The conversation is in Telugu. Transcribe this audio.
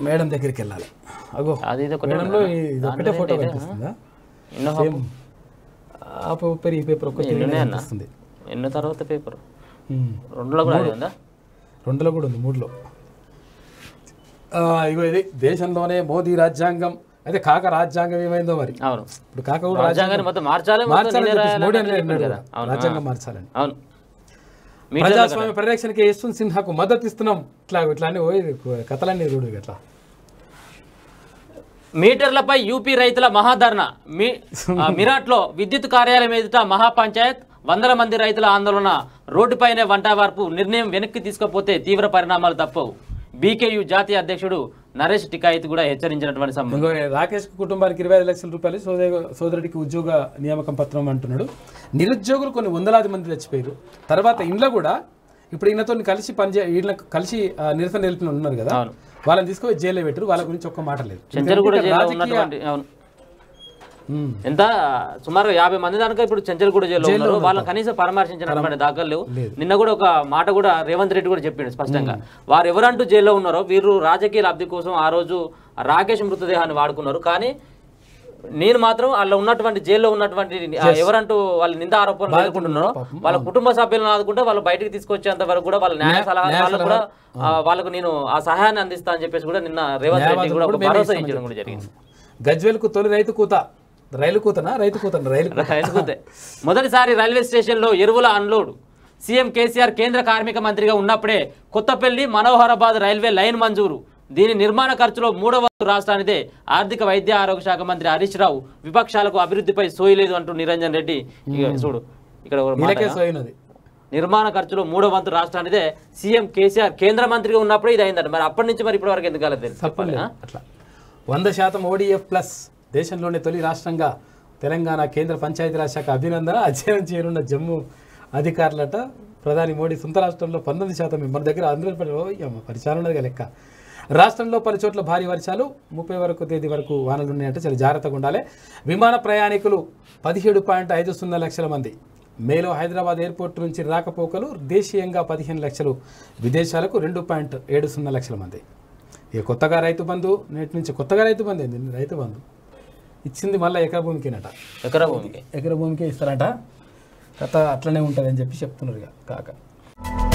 మేడం దగ్గరికి వెళ్ళాలి అగో అది ఇది ఒకటి మేడంలో ఇది ఒకటే ఫోటో కనిపిస్తుందా ఎన్నో సేమ్ ఆ పేపర్ ఈ పేపర్ ఒక్క ఎన్ని ఉన్నాయన్న కనిపిస్తుంది ఎన్నో తర్వాత పేపర్ ఉమ్. రెండులో కూడా అదే ఉందా రెండులో కూడా ఉంది మూడులో ఆ, ఇగో ఇది దేశంలోనే మోదీ రాజ్యాంగం అయితే కాక రాజ్యాంగం ఏమైందో మరి అవును ఇప్పుడు కాక కూడా రాజ్యాంగాన్ని మొత్తం మార్చాలి మొత్తం మార్చాలని నేనే చెప్పేసి మోడీ రాయాలని అనేది చెప్పాడు అన్నాడు కదా అవును రాజ్యాంగం మార్చాలని అవును మీ ప్రజాస్వామ్య పరిరక్షణకి యశ్వంత్ సిన్హాకు మద్దతు ఇస్తున్నాం ఇట్లా ఇట్లా అని ఓ ఇది కథలన్నీ చూడు ఇట్లా మీటర్లపై యూపీ రైతుల మహాధర్ణ మీ ఆ, మిరాట్లో విద్యుత్ కార్యాలయం ఎదుట మహాపంచాయత్ వందల మంది రైతుల ఆందోళన రోడ్డుపైనే వంటవార్పు నిర్ణయం వెనక్కి తీసుకపోతే తీవ్ర పరిణామాలు తప్పవు బీకేయూ జాతీయ అధ్యక్షుడు నరేష్ టికాయిత్ కూడా హెచ్చరించినటువంటి సంబంధం ఇంకో రాకేష్ కుటుంబానికి ఇరవై ఐదు లక్షల రూపాయలు సోదర సోదరుడికి ఉద్యోగ నియామకం పత్రం అంటున్నాడు నిరుద్యోగులు కొన్ని వందలాది మంది చచ్చిపోయారు తర్వాత ఇంట్లో కూడా ఇప్పుడు ఈయనతో కలిసి పనిచే వీళ్ళకి కలిసి ఆ, నిరసన తెలిపిన ఉన్నారు కదా అవును. వాళ్ళని తీసుకొని జైల్లో పెట్టారు వాళ్ళ గురించి ఒక్క మాట లేదు చెంచల్ కూడా ఎందుకంటే జైల్లో రాజకీయ- ఉన్నటువంటి అవును ఉమ్. ఎంత సుమారు యాభై మంది దాకా ఇప్పుడు చెంచల్గూడ జైల్లో ఉన్నారు వాళ్ళని కనీసం పరామర్శించినటువంటి దాఖలు లేవు నిన్న కూడా ఒక మాట కూడా రేవంత్ రెడ్డి కూడా చెప్పిండు స్పష్టంగా వారు ఎవరంటూ జైల్లో ఉన్నారో వీరు రాజకీయ లబ్ధి కోసం ఆ రోజు రాకేష్ మృతదేహాన్ని వాడుకున్నారు కానీ నేను మాత్రం వాళ్ళ ఉన్నటువంటి జైల్లో ఉన్నటువంటి ఆ ఎవరంటూ వాళ్ళ నింద ఆరోపణలు ఎదుర్కొంటున్నారో వాళ్ళ కుటుంబ సభ్యులను ఆదుకుంటే వాళ్ళు బయటికి తీసుకొచ్చేంత వరకు కూడా వాళ్ళ న్యాయ సలహా వాళ్ళకు కూడా ఆ, వాళ్ళకు నేను ఆ సహాయాన్ని అందిస్తా అని చెప్పేసి కూడా నిన్న రేవంత్ రెడ్డి కూడా ఒక భరోసా ఇచ్చడం కూడా జరిగింది గజ్వేల్కు తొలి రైతు కూత రైలు కూతనా రైతు కూతనా రైలు కూత. రైలుకుతే. మొదటిసారి రైల్వే స్టేషన్లో ఎరువుల అన్లోడ్ సీఎం కేసీఆర్ కేంద్ర కార్మిక మంత్రిగా ఉన్నప్పుడే కొత్తపల్లి మనోహరాబాద్ రైల్వే లైన్ మంజూరు దీని నిర్మాణ ఖర్చులో మూడవ వంతు రాష్ట్రానిదే ఆర్థిక వైద్య ఆరోగ్య శాఖ మంత్రి హరీష్ రావు విపక్షాలకు అభివృద్ధిపై సోయలేదు అంటూ నిరంజన్ రెడ్డి ఇక చూడు ఇక్కడ ఒక మాట. వీళ్ళకే సోయినది నిర్మాణ ఖర్చులో మూడో వంతు రాష్ట్రానిదే సీఎం కేసీఆర్ కేంద్ర మంత్రిగా ఉన్నప్పుడే ఇది అయిందంట మరి అప్పటి నుంచి మరి ఇప్పటి వరకు ఎందుకు కాలేదు తెలుసు చెప్పాలి ఆ? అట్లా వంద శాతం ఓడిఎఫ్ ప్లస్ దేశంలోనే తొలి రాష్ట్రంగా తెలంగాణ కేంద్ర పంచాయతీరాజ్ శాఖ అభినందన అధ్యయనం చేయనున్న జమ్మూ అధికారులట ప్రధాని మోడీ సొంత రాష్ట్రంలో పంతొమ్మిది శాతం మన దగ్గర అందరూ పరిచారం ఉన్నదిగా లెక్క రాష్ట్రంలో పలు చోట్ల భారీ వర్షాలు ముప్పై వరకు తేదీ వరకు వానలు ఉన్నాయంటే చాలా జాగ్రత్తగా ఉండాలి విమాన ప్రయాణికులు పదిహేడు పాయింట్ ఐదు సున్నా లక్షల మంది మేలో హైదరాబాద్ ఎయిర్పోర్ట్ నుంచి రాకపోకలు దేశీయంగా పదిహేను లక్షలు విదేశాలకు రెండు పాయింట్ ఏడు సున్నా లక్షల మంది ఇక కొత్తగా రైతు బంధు నేటి నుంచి కొత్తగా రైతు బంధు ఏంది రైతు బంధు ఇచ్చింది మళ్ళీ ఎకర భూమికేనట ఎకరా భూమికి ఎకర భూమికే ఇస్తారట కథ అట్లనే ఉంటుంది అని చెప్పి చెప్తున్నారు ఇక కాక